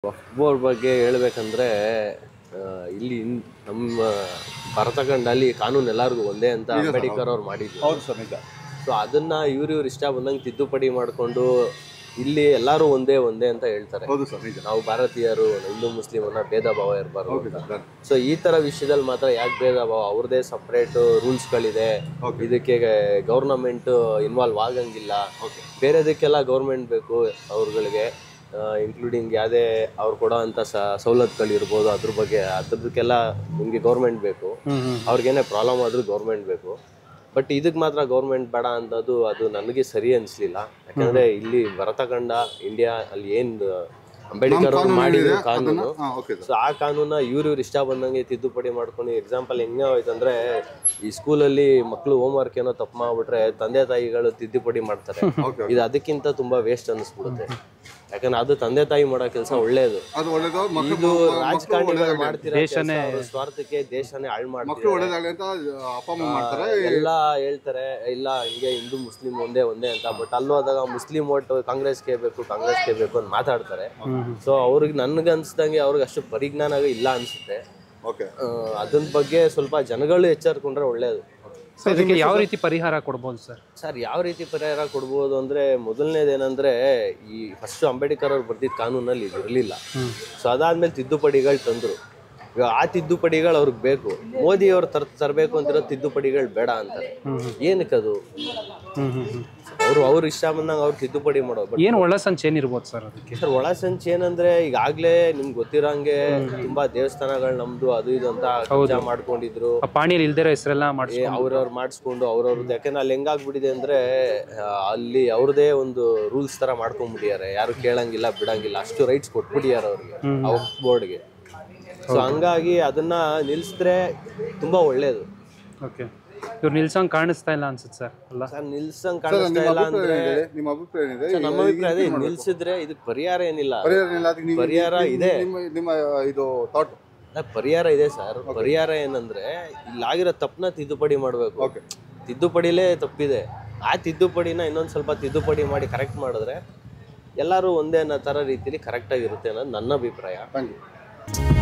ವಕ್ಫ್ board ಬಗ್ಗೆ ಹೇಳ್ಬೇಕಂದ್ರೆ ಆ, ಇಲ್ಲಿ ಇನ್- ನಮ್ಮ ಭರತಖಂಡಲ್ಲಿ ಕಾನೂನು ಎಲ್ಲರಿಗೂ ಒಂದೇ ಅಂತ ಅಂಬೇಡ್ಕರ್ ಅವ್ರು ಮಾಡಿದ್ರು ಹೌದು ಸರ್ ನಿಜ ಸೊ ಅದನ್ನ ಇವ್ರು ಇವ್ರು ಇಷ್ಟ ಬಂದಂಗೆ ತಿದ್ದುಪಡಿ ಮಾಡಿಕೊಂಡು ಇಲ್ಲಿ ಎಲ್ಲರೂ ಒಂದೇ ಒಂದೇ ಅಂತ ಹೇಳ್ತಾರೆ ಹೌದು ಸರ್ ನಿಜ ನಾವು ಭಾರತೀಯರು ಹಿಂದೂ ಮುಸ್ಲಿಂ ಅನ್ನೋ ಭೇದ ಭಾವ ಇರಬಾರ್ದು ಓಕೆ ಸರ್ ಡನ್ ಸೊ ಈ ತರ ವಿಷಯದಲ್ಲಿ ಮಾತ್ರ ಯಾಕೆ ಭೇದ ಭಾವ ಅವ್ರದೇ ಸಪ್ರೇಟ್ ರೂಲ್ಸ್ಗಳಿದೆ Okay. ಇದಕ್ಕೆ ಗೌರ್ನಮೆಂಟ್ ಇನ್ವಾಲ್ವ್ ಆಗಂಗಿಲ್ಲ ಓಕೆ ಬೇರೆದಕ್ಕೆಲ್ಲ ಗೌರ್ಮೆಂಟ್ ಬೇಕು ಅವ್ರುಗಳಿಗೆ ಇನ್ಕ್ಲೂಡಿಂಗ್ ಯಾವುದೇ ಅವ್ರು ಕೊಡೋ ಅಂಥ ಸವಲತ್ತುಗಳಿರ್ಬೋದು ಅದ್ರ ಬಗ್ಗೆ ಅದ್ರದಕ್ಕೆಲ್ಲ ನಿಮಗೆ ಗೌರ್ಮೆಂಟ್ ಬೇಕು ಅವ್ರಿಗೇನೆ ಪ್ರಾಬ್ಲಮ್ ಆದ್ರೂ ಗೌರ್ಮೆಂಟ್ ಬೇಕು ಬಟ್ ಇದಕ್ಕೆ ಮಾತ್ರ ಗೌರ್ಮೆಂಟ್ ಬೇಡ ಅನ್ನೋದು ಅದು ನನಗೆ ಸರಿ ಅನಿಸ್ಲಿಲ್ಲ ಯಾಕಂದ್ರೆ ಇಲ್ಲಿ ಭರತಖಂಡ ಇಂಡಿಯಾ ಅಲ್ಲಿ ಏನ್ ಅಂಬೇಡ್ಕರ್ ಅವ್ರು ಮಾಡಿರೋ ಕಾನೂನು ಹಾ ಓಕೆ ಸರ್ ಸೊ ಆ ಕಾನೂನ ಇವ್ರು ಇವ್ರು ಇಷ್ಟ ಬಂದಂಗೆ ತಿದ್ದುಪಡಿ ಮಾಡ್ಕೊಂಡು ಎಕ್ಸಾಂಪಲ್ ಹೆಂಗೆ ಹೋಯ್ತಂದ್ರೆ ಈ ಸ್ಕೂಲಲ್ಲಿ ಮಕ್ಕಳು ಹೋಮ್ ವರ್ಕ್ ಏನೋ ತಪ್ಪು ಮಾಡ್ಬಿಟ್ರೆ ತಂದೆ ತಾಯಿಗಳು ತಿದ್ದುಪಡಿ ಮಾಡ್ತಾರೆ ಓಕೆ ಇದು ಅದಕ್ಕಿಂತ ತುಂಬಾ ವೇಸ್ಟ್ ಅನಿಸ್ಬಿಡುತ್ತೆ ಯಾಕಂದ್ರೆ ಅದು ತಂದೆ ತಾಯಿ ಮಾಡೋ ಕೆಲಸ ಒಳ್ಳೇದು ಅದು ಒಳ್ಳೇದು ಮಕ್ಕಳು ಇದು ಮಕ್ಕಳು ರಾಜಕಾರಣಿಗಳು ಒಳ್ಳೇದಾಗಲಿ ಮಾಡ್ತಿರೋ ಕೆಲ್ಸ ಅವ್ರ ಸ್ವಾರ್ಥಕ್ಕೆ ದೇಶನೇ ಹಾಳು ಮಕ್ಕಳು ಮಾಡ್ತಾರೆ ಒಳ್ಳೇದಾಗಲಿ ಅಂತ ಅಪ್ಪ ಅಮ್ಮ ಮಾಡ್ತಾರೆ ಎಲ್ಲ ಹೇಳ್ತಾರೆ ಇಲ್ಲ ಹಿಂಗೆ ಹಿಂದೂ ಮುಸ್ಲಿಂ ಒಂದೇ ಒಂದೇ ಅಂತ ಬಟ್ ಅಲ್ಲಿ ಹೋದಾಗ ಮುಸ್ಲಿಂ ಓಟ್ ಕಾಂಗ್ರೆಸ್ಗೆ ಬೇಕು ಕಾಂಗ್ರೆಸ್ಗೆ ಬೇಕು ಅಂತ ಮಾತಾಡ್ತಾರೆ ಸೊ ಅವ್ರಿಗೆ ನನ್ಗೆ ಅನ್ಸ್ದಂಗೆ ಅವ್ರಿಗೆ ಅಷ್ಟು ಪರಿಜ್ಞಾನ ಇಲ್ಲ ಅನ್ಸುತ್ತೆ ಓಕೆ ಆ, ಅದ್ರ ಬಗ್ಗೆ ಸ್ವಲ್ಪ ಜನಗಳು ಎಚ್ಚರಿಕೊಂಡ್ರೆ ಒಳ್ಳೇದು ಸೊ ಇದಕ್ಕೆ ಯಾವ ರೀತಿ ಪರಿಹಾರ ಕೊಡ್ಬೋದು ಸರ್ ಸರ್ ಯಾವ ರೀತಿ ಪರಿಹಾರ ಕೊಡ್ಬೋದು ಅಂದ್ರೆ ಮೊದಲನೇದೇನಂದ್ರೆ ಈ ಫಸ್ಟ್ ಅಂಬೇಡ್ಕರ್ ಅವ್ರು ಬರ್ದಿದ್ದ ಕಾನೂನಲ್ಲಿ ಇದು ಇರಲಿಲ್ಲ ಸೊ ಅದಾದ್ಮೇಲೆ ತಿದ್ದುಪಡಿಗಳು ತಂದ್ರು ಇವಾಗ ಆ ತಿದ್ದುಪಡಿಗಳು ಅವ್ರಿಗೆ ಬೇಕು ಮೋದಿ ಅವ್ರು ತರ್ ತರಬೇಕು ಅಂತಿರೋ ತಿದ್ದುಪಡಿಗಳು ಬೇಡ ಅಂತಾರೆ ಏನಕ್ಕದು ಹ್ಮ್ ಹ್ಮ್ ಹ್ಮ್ ಅವರು ಅವ್ರು ಇಷ್ಟ ಬಂದಂಗೆ ಅವ್ರು ತಿದ್ದುಪಡಿ ಮಾಡೋ ಬಟ್ ಏನು ಒಳ್ಳೆ ಸಂಚ್ ಏನಿರ್ಬೋದು ಸರ್ ಅದಕ್ಕೆ ಸರ್ ಒಳ ಸಂಚೆ ಏನಂದ್ರೆ ಈಗಾಗ್ಲೇ ನಿಮ್ಗೆ ಗೊತ್ತಿರೋಂಗೆ ತುಂಬಾ ದೇವಸ್ಥಾನಗಳು ನಮ್ದು ಅದು ಇದು ಅಂತ ಕಬ್ಜಾ ಮಾಡ್ಕೊಂಡಿದ್ರು ಆ ಪಾಣಿಯಲ್ಲಿ ಇಲ್ದಿರೋ ಹೆಸರೆಲ್ಲ ಮಾಡಿಸಿ ಅವ್ರವ್ರು ಮಾಡಿಸ್ಕೊಂಡು ಅವ್ರವ್ರದ್ದು ಯಾಕಂದ್ರೆ ಅಲ್ಲಿ ಹೆಂಗಾಗ್ಬಿಟ್ಟಿದೆ ಅಂದ್ರೆ ಆ, ಅಲ್ಲಿ ಅವ್ರದೇ ಒಂದು ರೂಲ್ಸ್ ತರ ಮಾಡ್ಕೊಂಡ್ಬಿಟ್ಟಿದ್ದಾರೆ ಯಾರು ಕೇಳಂಗಿಲ್ಲ ಬಿಡಂಗಿಲ್ಲ ಅಷ್ಟು ರೈಟ್ಸ್ ಕೊಟ್ಬಿಟ್ಟಿದ್ದಾರೆ ಅವ್ರಿಗೆ ಆ ಬೋರ್ಡ್ಗೆ ಸೊ ಹಂಗಾಗಿ ಅದನ್ನ ನಿಲ್ಸಿದ್ರೆ ತುಂಬಾ ಒಳ್ಳೇದು ಓಕೆ ಇವ್ರು ನಿಲ್ಸಂಗ್ ಕಾಣಿಸ್ತಾ ಇಲ್ಲ ಅನ್ಸುತ್ತೆ ಸರ್ ಅಲ್ಲ ಸರ್ ನಿಲ್ಸಂಗ್ ಸರ್ ಕಾಣಿಸ್ತಾ ನಿಮ್ಮ ಇಲ್ಲ ಅಭಿಪ್ರಾಯ ಅಂದ್ರೆ ಏನಿದೆ ನಿಮ್ಮ ಅಭಿಪ್ರಾಯ ಏನಿದೆ ಸರ್, ನಮ್ಮ ಅಭಿಪ್ರಾಯ ಅದೇ ನಿಲ್ಸಿದ್ರೆ ಇದಕ್ಕೆ ಪರಿಹಾರ ಏನಿಲ್ಲ ಪರಿಹಾರ ಏನಿಲ್ಲ ಅದಕ್ಕೆ ನೀವು ಪರಿಹಾರ ನಿಮ್ಮ- ಇದೆ. ನಿಮ್ಮ ನಿಮ್ಮ ಇದು ಥಾಟ್ ಅಲ್ಲ, ಪರಿಹಾರ ಇದೆ ಸರ್ ಪರಿಹಾರ ಏನಂದ್ರೆ ಇಲ್ಲಾಗಿರೋ ತಪ್ಪನ್ನ ತಿದ್ದುಪಡಿ ಮಾಡಬೇಕು ಓಕೆ ತಿದ್ದುಪಡಿಲೇ ತಪ್ಪಿದೆ ಆ ತಿದ್ದುಪಡಿನ ಇನ್ನೊಂದು ಸ್ವಲ್ಪ ತಿದ್ದುಪಡಿ ಮಾಡಿ ಕರೆಕ್ಟ್ ಮಾಡಿದ್ರೆ ಎಲ್ಲರೂ ಒಂದೇ ಅನ್ನೋ ಥರ ರೀತಿಲಿ ಕರೆಕ್ಟಾಗಿರುತ್ತೆ ಅನ್ನೋದು ನನ್ನ ಅಭಿಪ್ರಾಯ ಥ್ಯಾಂಕ್ ಯು